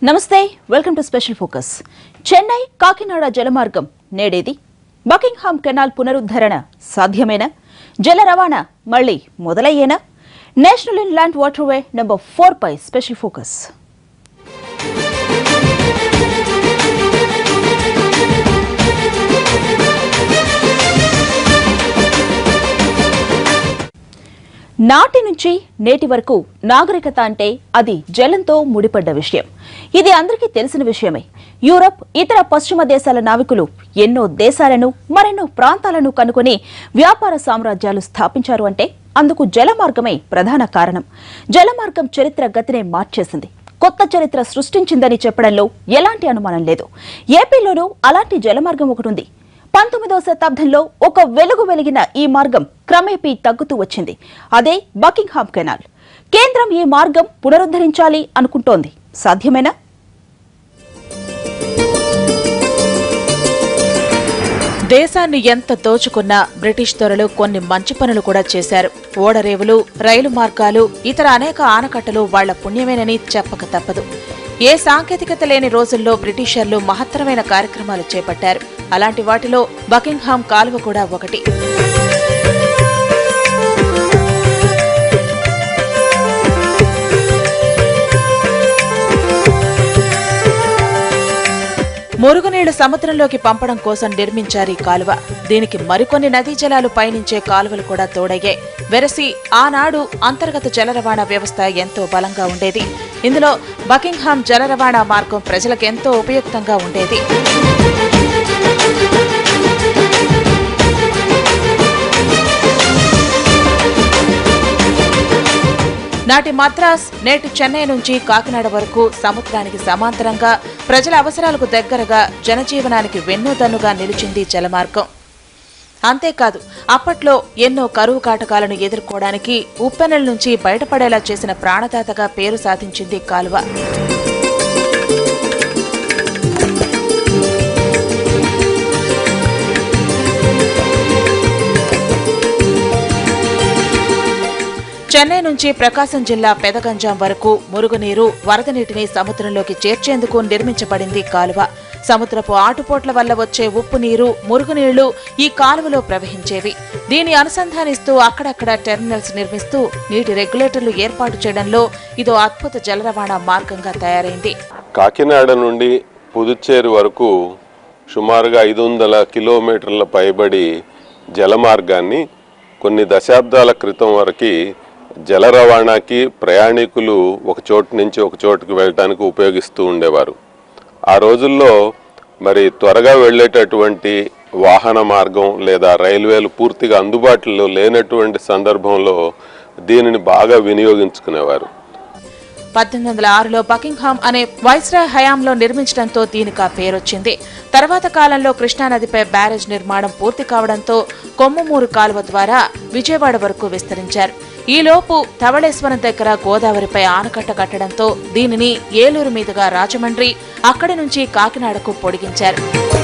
నమస్తే welcome to special focus Chennai Kakinada జలమార్గం నేడేది బకింగ్హామ్ కెనాల్ పునరుద్ధరణ సాధ్యమేనా జల రవాణా మళ్లీ మొదలయ్యేనా national inland waterway number four పై స్పెషల్ ఫోకస్ నాటి నుంచి నేటి వరకు నాగరికత అంటే అది జలంతో ముడిపడ్డ విషయం ఇది అందరికీ తెలిసిన విషయమే యూరప్ ఇతర పశ్చిమ దేశాల నావికులు ఎన్నో దేశాలను మరెన్నో ప్రాంతాలను కనుకొని వ్యాపార సామ్రాజ్యాలు స్థాపించారు అంటే అందుకు జలమార్గమే ప్రధాన కారణం జలమార్గం చరిత్ర గతినే మార్చేసింది కొత్త చరిత్ర సృష్టించిందని చెప్పడంలో ఎలాంటి అనుమానం లేదు ఏపీలోనూ అలాంటి జలమార్గం ఒకటి ఉంది పంతొమ్మిదవ శతాబ్దంలో ఒక వెలుగు వెలిగిన ఈ మార్గం క్రమేపీ తగ్గుతూ వచ్చింది అదే బకింగ్హామ్ కెనాల్ కేంద్రం ఈ మార్గం పునరుద్ధరించాలి అనుకుంటోంది సాధ్యమేనా దేశాన్ని ఎంత దోచుకున్నా బ్రిటిష్ దొరలు కొన్ని మంచి పనులు కూడా చేశారు ఓడరేవులు రైలు మార్గాలు ఇతర అనేక ఆనకట్టలు వాళ్ల పుణ్యమేనని చెప్పక తప్పదు ఏ సాంకేతికత లేని రోజుల్లో బ్రిటిషర్లు మహత్తరమైన కార్యక్రమాలు చేపట్టారు అలాంటి వాటిలో బకింగ్హామ్ కాలువ కూడా ఒకటి మురుగునీళ్లు సముద్రంలోకి పంపడం కోసం నిర్మించారు ఈ కాలువ దీనికి మరికొన్ని నదీ జలాలు పయనించే కాలువలు కూడా తోడయ్యాయి వెరసి ఆనాడు అంతర్గత జల రవాణా వ్యవస్థ ఎంతో బలంగా ఉండేది ఇందులో బకింగ్హామ్ జల రవాణా మార్గం ప్రజలకు ఎంతో ఉపయుక్తంగా ఉండేది నాటి మద్రాస్ నేటి చెన్నై నుంచి కాకినాడ వరకు సముద్రానికి సమాంతరంగా ప్రజల అవసరాలకు దగ్గరగా జనజీవనానికి వెన్నుదన్నుగా నిలిచింది జలమార్గం అంతేకాదు అప్పట్లో ఎన్నో కరువు కాటకాలను ఎదుర్కోవడానికి ఉప్పెనల నుంచి బయటపడేలా చేసిన ప్రాణదాతగా పేరు సాధించింది కాలువ చెన్నై నుంచి ప్రకాశం జిల్లా పెదగంజాం వరకు మురుగునీరు వరద నీటిని సముద్రంలోకి చేర్చేందుకు నిర్మించబడింది కాలువ సముద్రపు ఆటుపోట్ల వల్ల వచ్చే ఉప్పు నీరు మురుగునీళ్లు ఈ కాలువలో ప్రవహించేవి దీన్ని అనుసంధానిస్తూ అక్కడక్కడ టెర్మినల్స్ నిర్మిస్తూ నీటి రెగ్యులేటర్లు ఏర్పాటు చేయడంలో ఇదో అద్భుత జల రవాణా మార్గంగా తయారైంది కాకినాడ నుండి పుదుచ్చేరి వరకు సుమారుగా ఐదు వందల కిలోమీటర్ల పైబడి జలమార్గాన్ని కొన్ని దశాబ్దాల క్రితం వరకు జల రవాణాకి ప్రయాణికులు ఒక చోటు నుంచి ఒక చోటుకు వెళ్ళటానికి ఉపయోగిస్తూ ఉండేవారు ఆ రోజుల్లో మరి త్వరగా వెళ్ళేటటువంటి వాహన మార్గం లేదా రైల్వేలు పూర్తిగా అందుబాటులో లేనటువంటి సందర్భంలో దీనిని బాగా వినియోగించుకునేవారు పద్దెనిమిది వందల ఆరులో బకింగ్హామ్ అనే వైస్రాయ్ హయాంలో నిర్మించడంతో దీనికి ఆ పేరొచ్చింది తర్వాత కాలంలో కృష్ణానదిపై బ్యారేజ్ నిర్మాణం పూర్తి కావడంతో కొమ్మమూరు కాలువ ద్వారా విజయవాడ వరకు విస్తరించారు ఈలోపు ధవళేశ్వరం దగ్గర గోదావరిపై ఆనకట్ట కట్టడంతో దీనిని ఏలూరు మీదుగా రాజమండ్రి అక్కడి నుంచి కాకినాడకు పొడిగించారు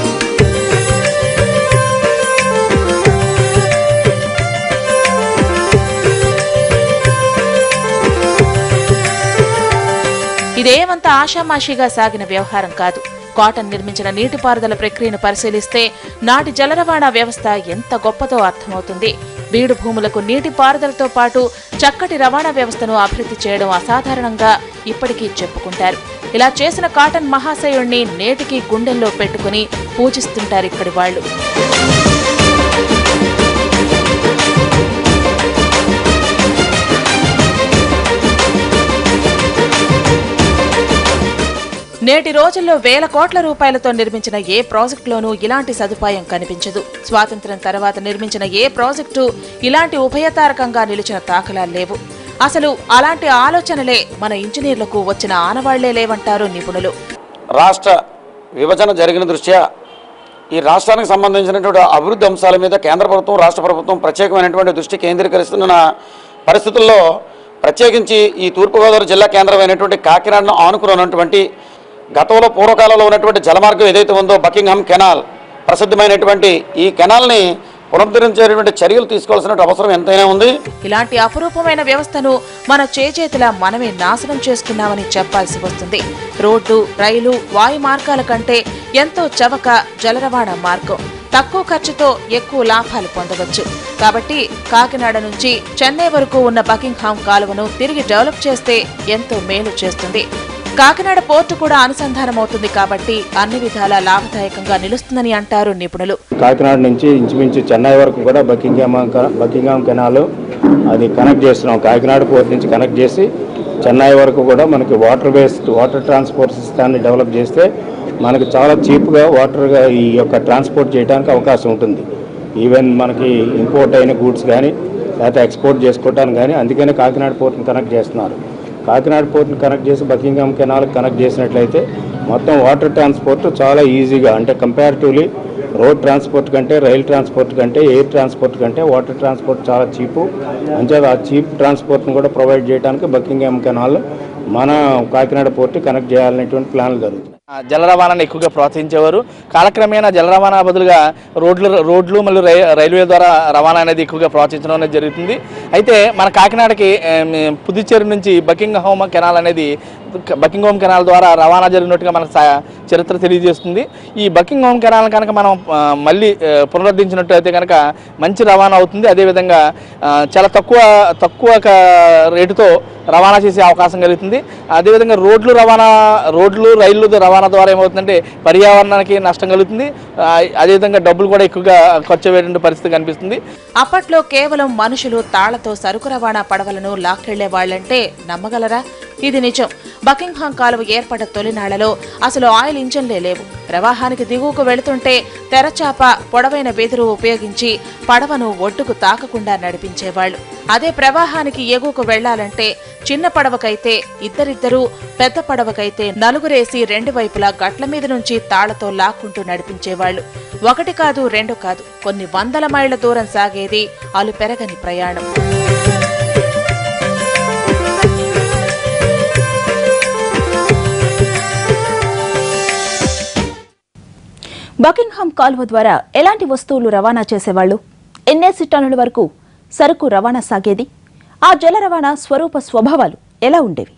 ఇదేమంత ఆషామాషిగా సాగిన వ్యవహారం కాదు కాటన్ నిర్మించిన నీటిపారుదల ప్రక్రియను పరిశీలిస్తే నాటి జల రవాణా వ్యవస్థ ఎంత గొప్పదో అర్థమవుతుంది బీడు భూములకు నీటిపారుదలతో పాటు చక్కటి రవాణా వ్యవస్థను అభివృద్ధి చేయడం అసాధారణంగా ఇప్పటికీ చెప్పుకుంటారు ఇలా చేసిన కాటన్ మహాశయుణ్ణి నేటికి గుండెల్లో పెట్టుకుని పూజిస్తుంటారు ఇక్కడి వాళ్ళు నేటి రోజుల్లో వేల కోట్ల రూపాయలతో నిర్మించిన ఏ ప్రాజెక్టులోనూ ఇలాంటి సదుపాయం కనిపించదు స్వాతంత్ర్యం తర్వాత నిర్మించిన ఏ ప్రాజెక్టు ఇలాంటి ఉభయతారకంగా నిలిచిన దాఖలాలు లేవు అసలు అలాంటి ఆలోచనలే మన ఇంజనీర్లకు వచ్చిన ఆనవాళ్లే లేవంటారు నిపుణులు రాష్ట్ర విభజన జరిగిన దృష్ట్యా ఈ రాష్ట్రానికి సంబంధించినటువంటి అభివృద్ధి అంశాల మీద కేంద్ర ప్రభుత్వం రాష్ట్ర ప్రభుత్వం ప్రత్యేకమైనటువంటి దృష్టి కేంద్రీకరిస్తున్న పరిస్థితుల్లో ప్రత్యేకించి ఈ తూర్పుగోదావరి జిల్లా కేంద్రమైనటువంటి కాకినాడను ఆనుకుని ఉన్నటువంటి గతంలో పూర్వకాలంలో ఉన్నటువంటి జలమార్గం ఏదైతే ఉందో బకింగ్హామ్ కెనాల్ ప్రసిద్ధమైనటువంటి ఈ కెనాల్ని పునరుద్ధరించేటువంటి చర్యలు తీసుకోవాల్సిన అవసరం ఎంతైనా ఉంది ఇలాంటి అపురూపమైన వ్యవస్థను మన చేజేతులా మనమే నాశనం చేసుకున్నామని చెప్పాల్సి వస్తుంది రోడ్డు రైలు వాయు మార్గాల కంటే ఎంతో చవక జల రవాణా మార్గం తక్కువ ఖర్చుతో ఎక్కువ లాభాలు పొందవచ్చు కాబట్టి కాకినాడ నుంచి చెన్నై వరకు ఉన్న బకింగ్హామ్ కాలువను తిరిగి డెవలప్ చేస్తే ఎంతో మేలు చేస్తుంది కాకినాడ పోర్టు కూడా అనుసంధానమవుతుంది కాబట్టి అన్ని విధాలా లాభదాయకంగా నిలుస్తుందని అంటారు నిపుణులు కాకినాడ నుంచి ఇంచుమించు చెన్నై వరకు కూడా బకింగ్హామ్ క- బకింగ్హామ్ కెనాల్ అది కనెక్ట్ చేస్తున్నాం కాకినాడ పోర్ట్ నుంచి కనెక్ట్ చేసి చెన్నై వరకు కూడా మనకి వాటర్ బేస్డ్ వాటర్ ట్రాన్స్పోర్ట్ సిస్టాన్ని డెవలప్ చేస్తే మనకి చాలా చీప్గా వాటర్గా ఈ యొక్క ట్రాన్స్పోర్ట్ చేయడానికి అవకాశం ఉంటుంది ఈవెన్ మనకి ఇంపోర్ట్ అయిన గూడ్స్ కానీ లేకపోతే ఎక్స్పోర్ట్ చేసుకోవడానికి కానీ అందుకనే కాకినాడ పోర్ట్ని కనెక్ట్ చేస్తున్నారు కాకినాడ పోర్ట్ని కనెక్ట్ చేసి బకింగ్హామ్ కెనాల్ కనెక్ట్ చేసినట్లయితే మొత్తం వాటర్ ట్రాన్స్పోర్ట్ చాలా ఈజీగా అంటే కంపారిటివ్లీ రోడ్ ట్రాన్స్పోర్ట్ కంటే రైల్ ట్రాన్స్పోర్ట్ కంటే ఎయిర్ ట్రాన్స్పోర్ట్ కంటే వాటర్ ట్రాన్స్పోర్ట్ చాలా చీపు అంచేత ఆ చీప్ ట్రాన్స్పోర్ట్ని కూడా ప్రొవైడ్ చేయడానికి బకింగ్హామ్ కెనాల్ మన కాకినాడ పోర్ట్ కనెక్ట్ చేయాలనేటువంటి ప్లాన్లు జరుగుతున్నాయి ఆ, జల రవాణాను ఎక్కువగా ప్రోత్సహించేవారు కాలక్రమేణా జల రవాణా బదులుగా రోడ్లు రోడ్లు మరియు రై రైల్వే ద్వారా రవాణా అనేది ఎక్కువగా ప్రోత్సహించడం అనేది జరుగుతుంది అయితే మన కాకినాడకి ఏం, పుదుచ్చేరి నుంచి బకింగ్హామ్ కెనాల్ అనేది బకింగ్హామ్ కెనాల్ ద్వారా రవాణా జరిగినట్టుగా మనకు సా- చరిత్ర తెలియజేస్తుంది ఈ బకింగ్హామ్ కెనాల్ కనుక మనం ఆ, మళ్ళీ ఆ, పునరుద్ధరించినట్టు అయితే కనుక మంచి రవాణా అవుతుంది అదేవిధంగా ఆ, చాలా తక్కువ తక్కువ క- రేటుతో రవాణా చేసే అవకాశం కలుగుతుంది అదేవిధంగా రోడ్లు రవాణా రోడ్లు రైళ్లు రవాణా ద్వారా ఏమవుతుందంటే పర్యావరణానికి నష్టం కలుగుతుంది ఆ, అదేవిధంగా డబ్బులు కూడా ఎక్కువగా ఖర్చు అయ్యేటువంటి పరిస్థితి కనిపిస్తుంది అప్పట్లో కేవలం మనుషులు తాళ్లతో సరుకు రవాణా పడవలను లాక్కెళ్లే వాళ్లంటే నమ్మగలరా ఇది నిజం బకింగ్హామ్ కాలువ ఏర్పడ్డ తొలినాళ్లలో అసలు ఆయిల్ ఇంజన్లే లేవు ప్రవాహానికి దిగువకు వెళుతుంటే తెరచాప పొడవైన వెదురు ఉపయోగించి పడవను ఒడ్డుకు తాకకుండా నడిపించేవాళ్లు అదే ప్రవాహానికి ఎగువకు వెళ్లాలంటే చిన్న పడవకైతే ఇద్దరిద్దరూ పెద్ద పడవకైతే నలుగురేసి రెండు వైపులా గట్ల మీద నుంచి తాళ్లతో లాక్కుంటూ నడిపించేవాళ్లు ఒకటి కాదు రెండు కాదు కొన్ని వందల మైళ్ల దూరం సాగేది అలు పెరగని ప్రయాణం బకింగ్హామ్ కాలువ ద్వారా ఎలాంటి వస్తువులు రవాణా చేసేవాళ్లు ఎన్నేసి టన్నుల వరకు సరుకు రవాణా సాగేది ఆ జల రవాణా స్వరూప స్వభావాలు ఎలా ఉండేవి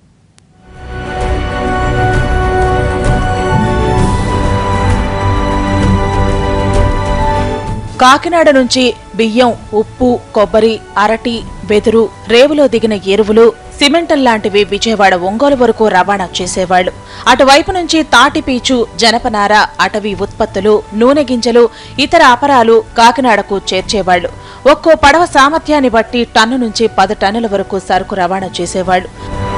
కాకినాడ నుంచి బియ్యం ఉప్పు కొబ్బరి అరటి వెదురు రేవులో దిగిన ఎరువులు సిమెంటల్ లాంటివి విజయవాడ ఒంగోలు వరకు రవాణా చేసేవాళ్లు అటువైపు నుంచి తాటిపీచు జనపనార అటవీ ఉత్పత్తులు నూనె గింజలు ఇతర అపరాలు కాకినాడకు చేర్చేవాళ్లు ఒక్కో పడవ సామర్థ్యాన్ని బట్టి టన్ను నుంచి పది టన్నుల వరకు సరుకు రవాణా చేసేవాళ్లు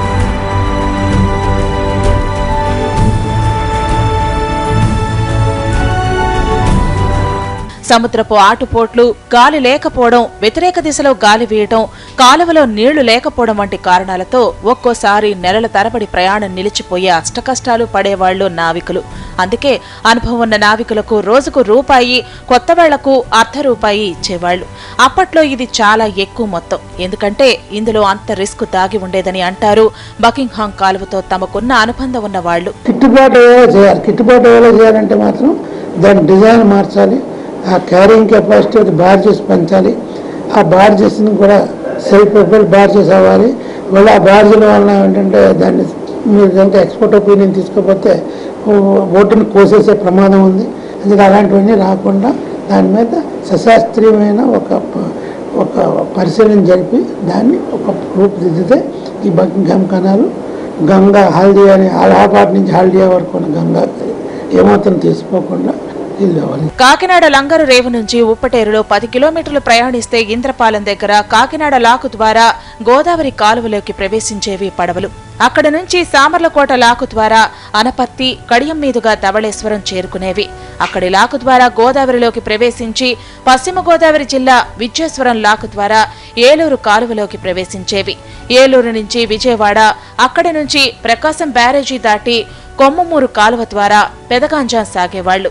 సముద్రపు ఆటుపోట్లు గాలి లేకపోవడం వ్యతిరేక దిశలో గాలి వీయటం కాలువలో నీళ్లు లేకపోవడం వంటి కారణాలతో ఒక్కోసారి నెలల తరబడి ప్రయాణం నిలిచిపోయే అష్టకష్టాలు పడేవాళ్లు నావికులు అందుకే అనుభవం ఉన్న నావికులకు రోజుకు రూపాయి కొత్త వాళ్లకు అర్ధ రూపాయి ఇచ్చేవాళ్లు అప్పట్లో ఇది చాలా ఎక్కువ మొత్తం ఎందుకంటే ఇందులో అంత రిస్క్ దాగి ఉండేదని అంటారు బకింగ్హామ్ కాలువతో తమకున్న అనుబంధం ఉన్న వాళ్ళు గిట్టుబాటు ఎలా చేయాలి గిట్టుబాటు ఎలా చేయాలంటే మాత్రం దాని డిజైన్ మార్చాలి ఆ క్యారింగ్ కెపాసిటీ బార్జెస్ పెంచాలి ఆ బార్జెస్ని కూడా సెల్ఫ్ ప్రొఫైల్ బార్జెస్ అవ్వాలి మళ్ళీ ఆ బార్జెల వలన ఏంటంటే దాన్ని మీరు కనుక ఎక్స్పోర్ట్ ఒపీనియన్ తీసుకోకపోతే ఓటుని కోసేసే ప్రమాదం ఉంది అందుకే అలాంటివన్నీ రాకుండా దాని మీద సశాస్త్రీయమైన ఒక ప- ఒక పరిశీలన జరిపి దాన్ని ఒక రూపుదిద్దితే ఈ బకింగ్హామ్ కణాలు గంగా హల్దియా అని అలహాబాద్ నుంచి హల్దియా వరకు ఉన్న గంగా ఏమాత్రం తీసిపోకుండా వెళ్ళేవాలి కాకినాడ లంగరు రేవు నుంచి ఉప్పటేరులో పది కిలోమీటర్లు ప్రయాణిస్తే ఇంద్రపాలెం దగ్గర కాకినాడ లాకు ద్వారా గోదావరి కాలువలోకి ప్రవేశించేవి పడవలు అక్కడ నుంచి సామర్లకోట లాకు ద్వారా అనపర్తి కడియం మీదుగా ధవళేశ్వరం చేరుకునేవి అక్కడి లాకు ద్వారా గోదావరిలోకి ప్రవేశించి పశ్చిమ గోదావరి జిల్లా విద్యేశ్వరం లాకు ద్వారా ఏలూరు కాలువలోకి ప్రవేశించేవి ఏలూరు నుంచి విజయవాడ అక్కడి నుంచి ప్రకాశం బ్యారేజీ దాటి కొమ్మమూరు కాలువ ద్వారా పెదగాంజాం సాగేవాళ్లు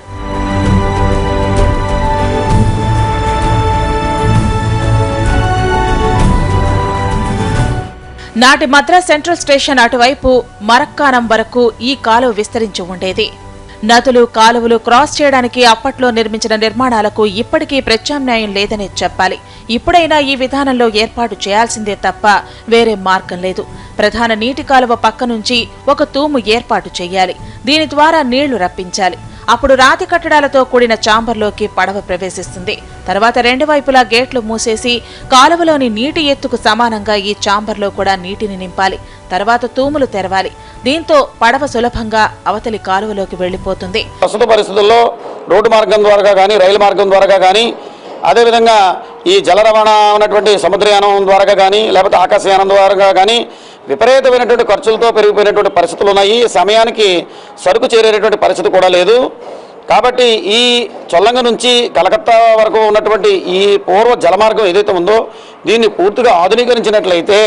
నాటి మద్రాస్ సెంట్రల్ స్టేషన్ అటువైపు మరక్కానం వరకు ఈ కాలువ విస్తరించి ఉండేది నదులు కాలువలు క్రాస్ చేయడానికి అప్పట్లో నిర్మించిన నిర్మాణాలకు ఇప్పటికీ ప్రత్యామ్నాయం లేదనే చెప్పాలి ఇప్పుడైనా ఈ విధానంలో ఏర్పాటు చేయాల్సిందే తప్ప వేరే మార్గం లేదు ప్రధాన నీటి కాలువ పక్క నుంచి ఒక తూము ఏర్పాటు చేయాలి దీని ద్వారా నీళ్లు రప్పించాలి అప్పుడు రాతి కట్టడాలతో కూడిన చాంబర్లోకి పడవ ప్రవేశిస్తుంది తర్వాత రెండు వైపులా గేట్లు మూసేసి కాలువలోని నీటి ఎత్తుకు సమానంగా ఈ చాంబర్లో కూడా నీటిని నింపాలి తర్వాత తూములు తెరవాలి దీంతో పడవ సులభంగా అవతలి కాలువలోకి వెళ్లిపోతుంది ప్రస్తుత పరిస్థితుల్లో రోడ్డు మార్గం ద్వారా కానీ రైలు మార్గం ద్వారా కానీ అదేవిధంగా ఈ జల రవాణా ఉన్నటువంటి సముద్రయానం ద్వారా కానీ లేకపోతే ఆకాశయానం ద్వారా కానీ విపరీతమైనటువంటి ఖర్చులతో పెరిగిపోయినటువంటి పరిస్థితులు ఉన్నాయి సమయానికి సరుకు చేరేటటువంటి పరిస్థితి కూడా లేదు కాబట్టి ఈ చొల్లంగ నుంచి కలకత్తా వరకు ఉన్నటువంటి ఈ పూర్వ జలమార్గం ఏదైతే ఉందో దీన్ని పూర్తిగా ఆధునీకరించినట్లయితే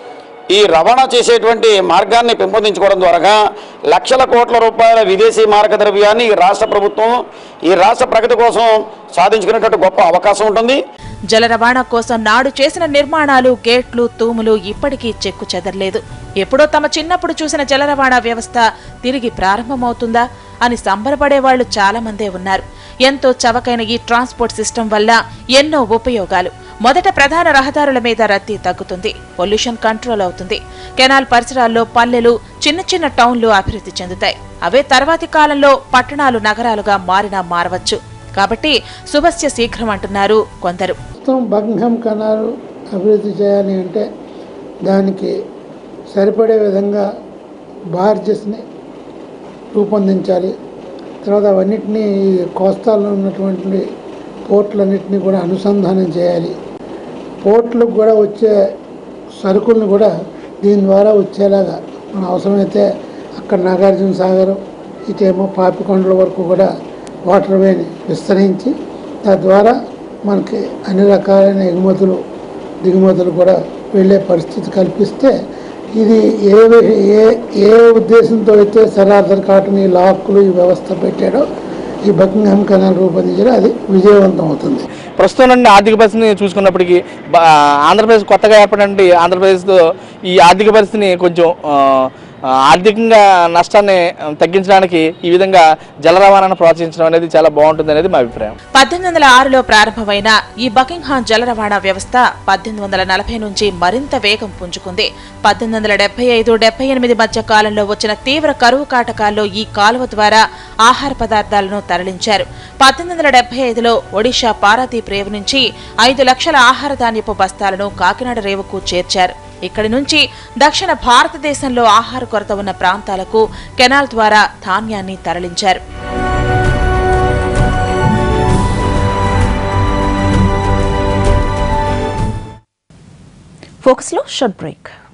ఈ రవాణా చేసేటువంటి మార్గాన్ని పెంపొందించుకోవడం ద్వారా లక్షల కోట్ల రూపాయల విదేశీ మారక ద్రవ్యాన్ని ఈ రాష్ట్ర ప్రభుత్వం ఈ రాష్ట్ర ప్రగతి కోసం సాధించుకునేటువంటి గొప్ప అవకాశం ఉంటుంది జల రవాణా కోసం నాడు చేసిన నిర్మాణాలు గేట్లు తూములు ఇప్పటికీ చెక్కు చెదరలేదు ఎప్పుడో తమ చిన్నప్పుడు చూసిన జల రవాణా వ్యవస్థ తిరిగి ప్రారంభమవుతుందా అని సంబరపడే వాళ్ళు చాలా మందే ఉన్నారు ఎంతో చవకైన ఈ ట్రాన్స్పోర్ట్ సిస్టమ్ వల్ల ఎన్నో ఉపయోగాలు మొదట ప్రధాన రహదారుల మీద రద్దీ తగ్గుతుంది పొల్యూషన్ కంట్రోల్ అవుతుంది కెనాల్ పరిసరాల్లో పల్లెలు చిన్న చిన్న టౌన్లు అభివృద్ధి చెందుతాయి అవే తర్వాతి కాలంలో పట్టణాలు నగరాలుగా మారినా మారవచ్చు కాబట్టి శుభస్య శీఘ్రం అంటున్నారు కొందరు ప్రస్తుతం బకింగ్హామ్ కెనాల్ అభివృద్ధి చేయాలి అంటే దానికి సరిపడే విధంగా బార్జెస్ని రూపొందించాలి తర్వాత అవన్నిటినీ ఈ కోస్తాల్లో ఉన్నటువంటి పోర్ట్లన్నింటినీ కూడా అనుసంధానం చేయాలి పోర్ట్లకు కూడా వచ్చే సరుకులను కూడా దీని ద్వారా వచ్చేలాగా మన అవసరమైతే అక్కడ నాగార్జున సాగర్ ఇటేమో పాపికొండల వరకు కూడా వాటర్ వేని విస్తరించి తద్వారా మనకి అన్ని రకాలైన ఎగుమతులు దిగుమతులు కూడా వెళ్ళే పరిస్థితి కల్పిస్తే ఇది ఏ వి- ఏ ఏ ఉద్దేశంతో అయితే సరార్థర్ కాటన్ ఈ లాక్కులు ఈ వ్యవస్థ పెట్టాడో ఈ బకింగ్హామ్ కెనాల్ రూపొందించడం అది విజయవంతం అవుతుంది ప్రస్తుతం నుండి ఆర్థిక పరిస్థితిని చూసుకున్నప్పటికీ బా- ఆంధ్రప్రదేశ్ కొత్తగా ఏర్పడినటువంటి ఆంధ్రప్రదేశ్తో ఈ ఆర్థిక పరిస్థితిని కొంచెం ఆ, ఆ, ఆర్థికంగా నష్టాన్ని ఆ, తగ్గించడానికి ఈ విధంగా జల రవాణాను ప్రోత్సహించడం అనేది చాలా బాగుంటుంది అనేది మా అభిప్రాయం పద్దెనిమిది వందల ఆరులో ప్రారంభమైన ఈ బకింగ్హామ్ జల రవాణా వ్యవస్థ పద్దెనిమిది వందల నలభై నుంచి మరింత వేగం పుంజుకుంది పద్దెనిమిది వందల డెబ్బై ఐదు డెబ్బై ఎనిమిది మధ్య కాలంలో వచ్చిన తీవ్ర కరువు కాటకాల్లో ఈ కాలువ ద్వారా ఆహార పదార్థాలను తరలించారు పద్దెనిమిది వందల డెబ్బై ఐదులో ఒడిషా పారాదీప్ రేవు నుంచి ఐదు లక్షల ఆహార ధాన్యపు బస్తాలను కాకినాడ రేవుకు చేర్చారు ఇక్కడి నుంచి దక్షిణ భారతదేశంలో ఆహార కొరత ఉన్న ప్రాంతాలకు కెనాల్ ద్వారా ధాన్యాన్ని తరలించారు ఫోకస్లో షార్ట్ బ్రేక్